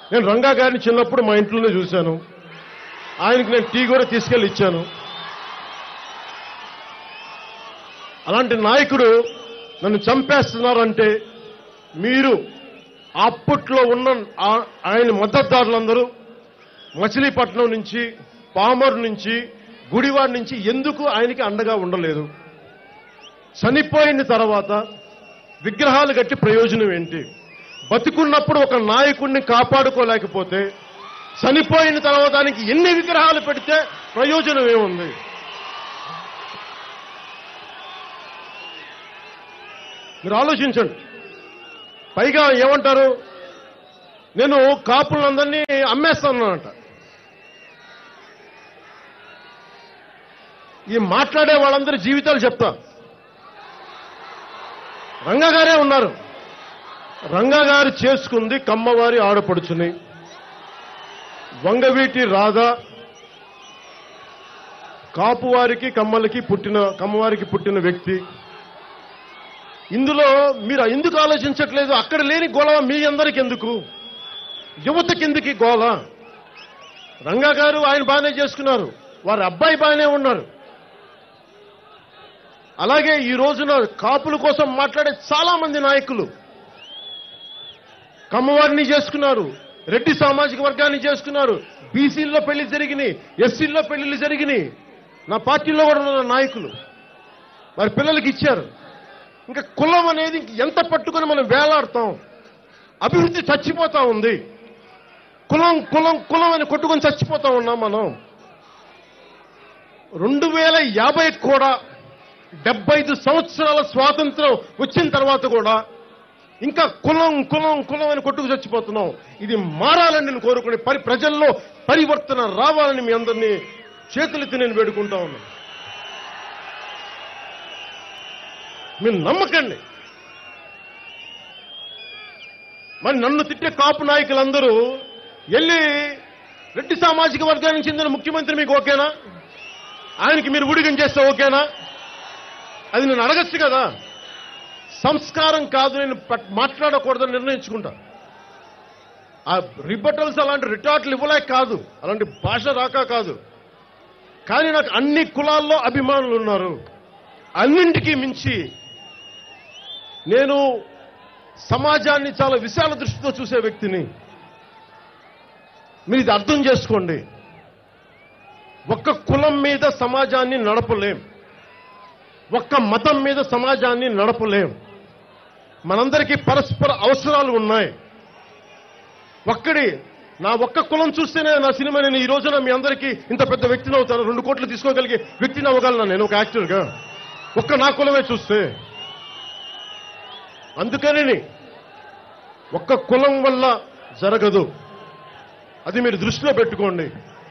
నేను రంగా గారిని చిన్నప్పుడు మా ఇంట్లోనే చూశాను ఆయనకి నేను టీ కూడా తీసుకెళ్ళి ఇచ్చాను అలాంటి నాయకుడు నన్ను చంపేస్తున్నారంటే మీరు అప్పట్లో ఉన్న ఆ- ఆయన మద్దతుదారులందరూ మచిలీపట్నం నుంచి పామర్ నుంచి గుడివాడ నుంచి ఎందుకు ఆయనకి అండగా ఉండలేదు చనిపోయిన తర్వాత విగ్రహాలు కట్టి ప్రయోజనం ఏంటి బతికున్నప్పుడు ఒక నాయకుడిని కాపాడుకోలేకపోతే చనిపోయిన తర్వాత దానికి ఎన్ని విగ్రహాలు పెడితే ప్రయోజనం ఏముంది మీరు ఆలోచించండి పైగా ఏమంటారు నేను కాపులందరినీ అమ్మేస్తానంట ఈ మాట్లాడే వాళ్ళందరి జీవితాలు చెప్తా రంగా గారే ఉన్నారు రంగా గారు చేసుకుంది కమ్మవారి ఆడపడుచుని వంగవీటి రాధ కాపువారికి కమ్మలకి పుట్టిన కమ్మవారికి పుట్టిన వ్యక్తి ఇందులో మీరు ఎందుకు ఆలోచించట్లేదు అక్కడ లేని గొడవ మీ అందరికి ఎందుకు యువతకి ఎందుకు ఈ గోల రంగా గారు ఆయన బాగానే చేసుకున్నారు వారి అబ్బాయి బాగానే ఉన్నారు అలాగే ఈ రోజున కాపుల కోసం మాట్లాడే చాలా మంది నాయకులు కమ్మవారిని చేసుకున్నారు రెడ్డి సామాజిక వర్గాన్ని చేసుకున్నారు బీసీల్లో పెళ్లి జరిగినాయి ఎస్సీల్లో పెళ్లిళ్ళు జరిగినాయి నా పార్టీలో కూడా ఉన్న నాయకులు వారి పిల్లలకి ఇచ్చారు ఇంకా కులం అనేది ఇంక ఎంత పట్టుకొని మనం వేలాడతాం అభివృద్ధి చచ్చిపోతా ఉంది కులం కులం కులం అని కొట్టుకొని చచ్చిపోతా ఉన్నాం మనం రెండు వేల యాభై కూడా డెబ్బై ఐదు సంవత్సరాల స్వాతంత్రం వచ్చిన తర్వాత కూడా ఇంకా కులం కులం కులం అని కొట్టుకు చచ్చిపోతున్నాం ఇది మారాలని నేను కోరుకునే పరి ప్రజల్లో పరివర్తన రావాలని మీ అందరినీ చేతులెత్తి నేను వేడుకుంటా ఉన్నాను మీరు నమ్మకండి మరి నన్ను తిట్టే కాపు నాయకులందరూ వెళ్ళి రెడ్డి సామాజిక వర్గానికి చెందిన ముఖ్యమంత్రి మీకు ఓకేనా ఆయనకి మీరు ఉడిగం చేస్తే ఓకేనా అది నేను అడగచ్చు కదా సంస్కారం కాదు నేను పట్- మాట్లాడకూడదని నిర్ణయించుకుంటా ఆ రిబటల్స్ అలాంటి రిటార్ట్లు ఇవ్వలేక కాదు అలాంటి భాష రాక కాదు కానీ నాకు అన్ని కులాల్లో అభిమానులు ఉన్నారు అన్నింటికీ మించి నేను సమాజాన్ని చాలా విశాల దృష్టితో చూసే వ్యక్తిని మీరు ఇది అర్థం చేసుకోండి ఒక్క కులం మీద సమాజాన్ని నడపలేం ఒక్క మతం మీద సమాజాన్ని నడపలేం మనందరికీ పరస్పర అవసరాలు ఉన్నాయి ఒక్కడి నా ఒక్క కులం చూస్తేనే నా సినిమా నేను ఈ రోజున మీ అందరికీ ఇంత పెద్ద వ్యక్తిని అవుతాను రెండు కోట్లు తీసుకోగలిగే వ్యక్తిని అవ్వగలను నేను ఒక యాక్టర్గా ఒక్క నా కులమే చూస్తే అందుకని ఒక్క కులం వల్ల జరగదు అది మీరు దృష్టిలో పెట్టుకోండి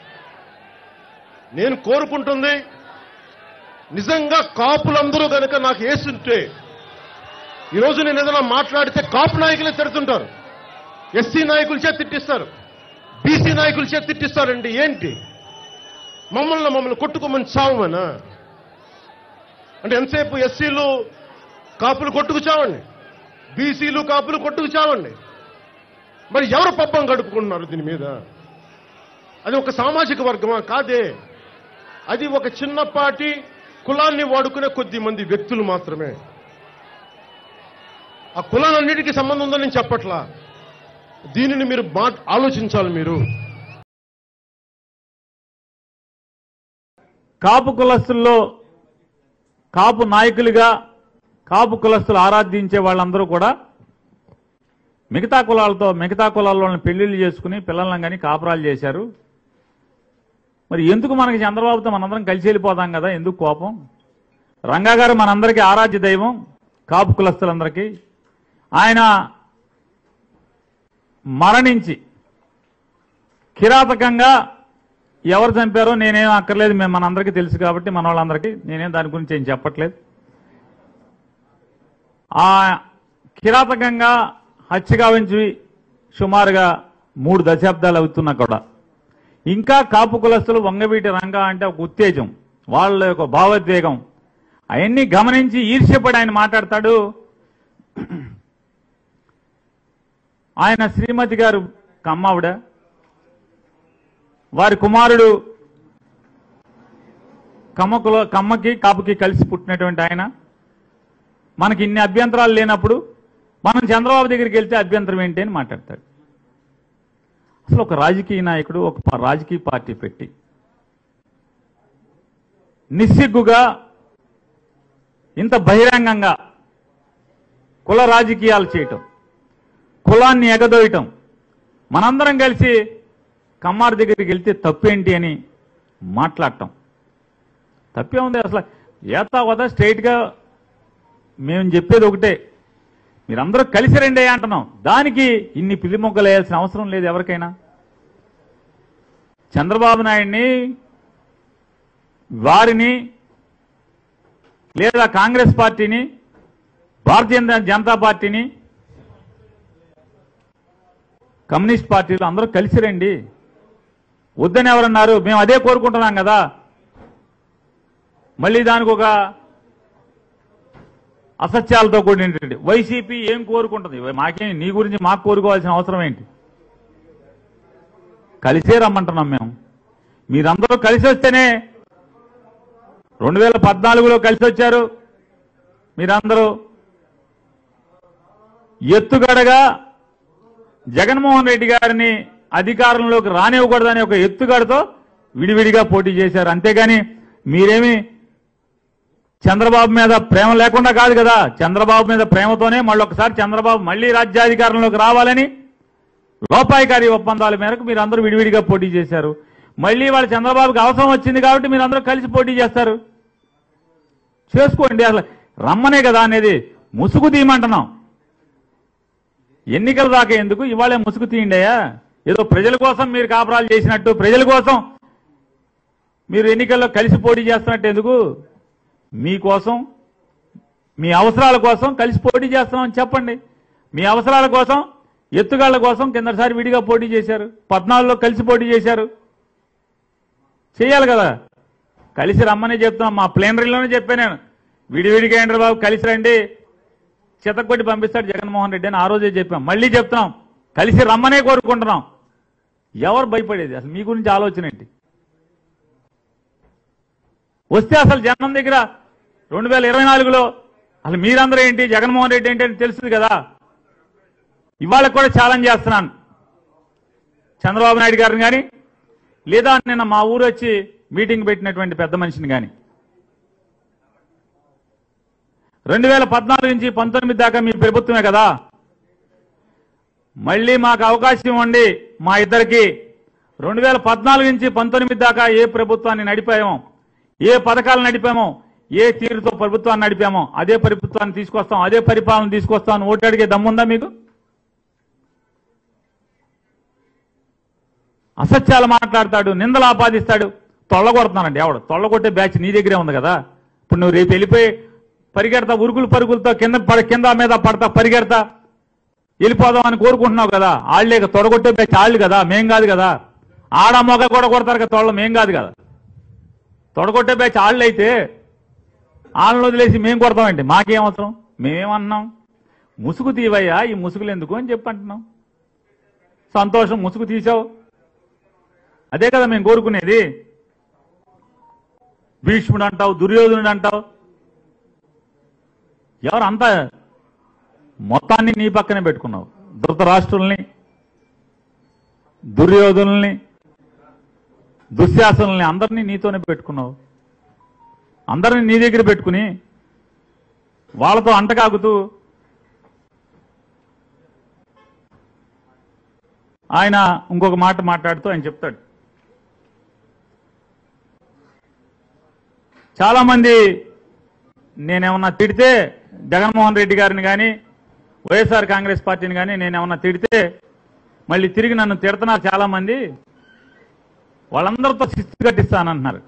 నేను కోరుకుంటుంది నిజంగా కాపులందరూ కనుక నాకు వేస్తుంటే ఈరోజు నేను ఏదైనా మాట్లాడితే కాపు నాయకులే తిడుతుంటారు ఎస్సీ నాయకుల చేత తిట్టిస్తారు బీసీ నాయకుల చేత తిట్టిస్తారండి ఏంటి మమ్మల్ని మమ్మల్ని కొట్టుకోమని చావమనా అంటే ఎంతసేపు ఎస్సీలు కాపులు కొట్టుకు చావండి బీసీలు కాపులు కొట్టుకు చావండి మరి ఎవరు పబ్బం గడుపుకుంటున్నారు దీని మీద అది ఒక సామాజిక వర్గమా కాదే అది ఒక చిన్నపాటి కులాన్ని వాడుకునే కొద్ది మంది వ్యక్తులు మాత్రమే ఆ కులాలన్నిటికీ సంబంధం ఉందని నేను చెప్పట్లా దీనిని మీరు మా- ఆలోచించాలి మీరు కాపు కులస్తుల్లో కాపు నాయకులుగా కాపు కులస్తులు ఆరాధించే వాళ్ళందరూ కూడా మిగతా కులాలతో మిగతా కులాలను పెళ్లిళ్ళు చేసుకుని పిల్లలను కానీ కాపురాలు చేశారు మరి ఎందుకు మనకి చంద్రబాబుతో మనందరం కలిసి వెళ్ళిపోదాం కదా ఎందుకు కోపం రంగా గారు మనందరికీ ఆరాధ్య దైవం కాపు కులస్తులందరికీ ఆయన మరణించి కిరాతకంగా ఎవరు చంపారో నేనేం అక్కర్లేదు మేము మనందరికీ తెలుసు కాబట్టి మన వాళ్ళందరికీ నేనేం దాని గురించి ఏం చెప్పట్లేదు ఆ కిరాతకంగా హత్య గావించి సుమారుగా మూడు దశాబ్దాలు అవుతున్నా కూడా ఇంకా కాపు కులస్తులు వంగవీటి రంగా అంటే ఒక ఉత్తేజం వాళ్ళ యొక్క భావోద్వేగం అవన్నీ గమనించి ఈర్ష్యపడి ఆయన మాట్లాడతాడు ఆయన శ్రీమతి గారు కమ్మావిడ వారి కుమారుడు కమ్మకులో కమ్మకి కాపుకి కలిసి పుట్టినటువంటి ఆయన మనకి ఇన్ని అభ్యంతరాలు లేనప్పుడు మనం చంద్రబాబు దగ్గరికి వెళ్తే అభ్యంతరం ఏంటి అని మాట్లాడతాడు అసలు ఒక రాజకీయ నాయకుడు ఒక ప- రాజకీయ పార్టీ పెట్టి నిస్సిగ్గుగా ఇంత బహిరంగంగా కుల రాజకీయాలు చేయటం కులాన్ని ఎగదోయటం మనందరం కలిసి కమ్మారు దగ్గరికి వెళ్తే తప్పేంటి అని మాట్లాడటం తప్పే ఉంది అసలు ఏతా వద స్ట్రైట్గా మేము చెప్పేది ఒకటే మీరందరూ కలిసి రండి అంటున్నాం దానికి ఇన్ని పిల్లి మొగ్గలు వేయాల్సిన అవసరం లేదు ఎవరికైనా చంద్రబాబు నాయుడిని వారిని లేదా కాంగ్రెస్ పార్టీని భారతీయ జనతా పార్టీని కమ్యూనిస్ట్ పార్టీలు అందరూ కలిసి రండి వద్దని ఎవరన్నారు మేము అదే కోరుకుంటున్నాం కదా మళ్ళీ దానికి ఒక అసత్యాలతో కూడినటువంటి వైసీపీ ఏం కోరుకుంటుంది మాకేం నీ గురించి మాకు కోరుకోవాల్సిన అవసరం ఏంటి కలిసే రమ్మంటున్నాం మేము మీరందరూ కలిసి వస్తేనే రెండు వేల పద్నాలుగులో కలిసి వచ్చారు మీరందరూ ఎత్తుగడగా జగన్మోహన్ రెడ్డి గారిని అధికారంలోకి రానివ్వకూడదని ఒక ఎత్తుగడతో విడివిడిగా పోటీ చేశారు అంతేగాని మీరేమి చంద్రబాబు మీద ప్రేమ లేకుండా కాదు కదా చంద్రబాబు మీద ప్రేమతోనే మళ్ళొకసారి చంద్రబాబు మళ్ళీ రాజ్యాధికారంలోకి రావాలని లోపాయికారి ఒప్పందాల మేరకు మీరు అందరూ విడివిడిగా పోటీ చేశారు మళ్ళీ వాళ్ళ చంద్రబాబుకి అవసరం వచ్చింది కాబట్టి మీరు అందరూ కలిసి పోటీ చేస్తారు చేసుకోండి అసలు రమ్మనే కదా అనేది ముసుగు తీయమంటున్నాం ఎన్నికల దాకా ఎందుకు ఇవాళే ముసుగు తీయండియా ఏదో ప్రజల కోసం మీరు కాపురాలు చేసినట్టు ప్రజల కోసం మీరు ఎన్నికల్లో కలిసి పోటీ చేస్తున్నట్టు ఎందుకు మీకోసం మీ అవసరాల కోసం కలిసి పోటీ చేస్తున్నామని చెప్పండి మీ అవసరాల కోసం ఎత్తుగాళ్ల కోసం కిందసారి విడిగా పోటీ చేశారు పద్నాలుగులో కలిసి పోటీ చేశారు చేయాలి కదా కలిసి రమ్మని చెప్తున్నాం మా ప్లేనరీలోనే చెప్పాను నేను విడివిడిగా ఏంటి బాబు కలిసి రండి చితకొట్టి పంపిస్తాడు జగన్మోహన్ రెడ్డి అని ఆ రోజే చెప్పాం మళ్ళీ చెప్తున్నాం కలిసి రమ్మనే కోరుకుంటున్నాం ఎవరు భయపడేది అసలు మీ గురించి ఆలోచన ఏంటి వస్తే అసలు జనం దగ్గర రెండు వేల ఇరవై నాలుగులో అసలు మీరందరూ ఏంటి జగన్మోహన్ రెడ్డి ఏంటి అని తెలుస్తుంది కదా ఇవాళ కూడా ఛాలెంజ్ చేస్తున్నాను చంద్రబాబు నాయుడు గారిని కానీ లేదా నిన్న మా ఊరు వచ్చి మీటింగ్ పెట్టినటువంటి పెద్ద మనిషిని కానీ రెండు వేల పద్నాలుగు నుంచి పంతొమ్మిది దాకా మీ ప్రభుత్వమే కదా మళ్ళీ మాకు అవకాశం ఇవ్వండి మా ఇద్దరికి రెండు వేల పద్నాలుగు నుంచి పంతొమ్మిది దాకా ఏ ప్రభుత్వాన్ని నడిపామో ఏ పథకాలు నడిపామో ఏ తీరుతో ప్రభుత్వాన్ని నడిపామో అదే ప్రభుత్వాన్ని తీసుకొస్తాం అదే పరిపాలన తీసుకొస్తాం ఓటు అడిగే దమ్ముందా మీకు అసత్యాలు మాట్లాడతాడు నిందలు ఆపాదిస్తాడు తొళ్ళగొడుతున్నానండి ఎవడు తొళ్ళగొట్టే బ్యాచ్ నీ దగ్గరే ఉంది కదా ఇప్పుడు నువ్వు రేపు వెళ్ళిపోయి పరిగెడతా ఉరుకులు పరుగులతో కింద పడ కింద మీద పడతా పరిగెడతా వెళ్ళిపోదాం అని కోరుకుంటున్నావు కదా ఆళ్ళే తొడగొట్టే బ్యాచ్ ఆళ్ళు కదా మేం కాదు కదా ఆడ మొగ కూడా కొడతారు కదా తొళ్ళ మేం కాదు కదా తొడగొట్టే బ్యాచ్ ఆళ్ళు అయితే వాళ్ళని వదిలేసి మేం కొడతామండి మాకేం అవసరం మేమేమన్నాం ముసుగు తీవయ్యా ఈ ముసుగులు ఎందుకు అని చెప్పి అంటున్నాం సంతోషం ముసుగు తీసావు అదే కదా మేము కోరుకునేది భీష్ముడు అంటావు దుర్యోధనుడు అంటావు ఎవరు అంత మొత్తాన్ని నీ పక్కనే పెట్టుకున్నావు ధృతరాష్ట్రుల్ని దుర్యోధనుల్ని దుశ్శాసనుల్ని అందరినీ నీతోనే పెట్టుకున్నావు అందరిని నీ దగ్గర పెట్టుకుని వాళ్ళతో అంటకాగుతూ ఆయన ఇంకొక మాట మాట్లాడుతూ ఆయన చెప్తాడు చాలా మంది నేనేమన్నా తిడితే జగన్మోహన్ రెడ్డి గారిని కానీ వైఎస్ఆర్ కాంగ్రెస్ పార్టీని కానీ నేనేమన్నా తిడితే మళ్ళీ తిరిగి నన్ను తిడుతున్నారు చాలా మంది వాళ్ళందరితో శిస్తు కట్టిస్తానంటున్నారు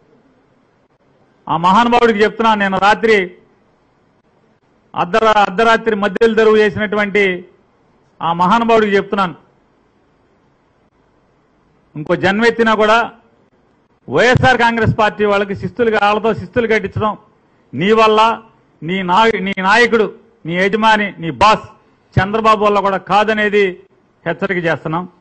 ఆ మహానుభావుడికి చెప్తున్నాను నేను రాత్రి అర్ధరా అర్ధరాత్రి మధ్యలో తెరువు చేసినటువంటి ఆ మహానుభావుడికి చెప్తున్నాను ఇంకో జన్మెత్తినా కూడా వైఎస్ఆర్ కాంగ్రెస్ పార్టీ వాళ్ళకి శిస్తులు వాళ్ళతో శిస్తులు కట్టించడం నీ వల్ల నీ నాయ నీ నాయకుడు నీ యజమాని నీ బాస్ చంద్రబాబు వల్ల కూడా కాదనేది హెచ్చరిక చేస్తున్నాం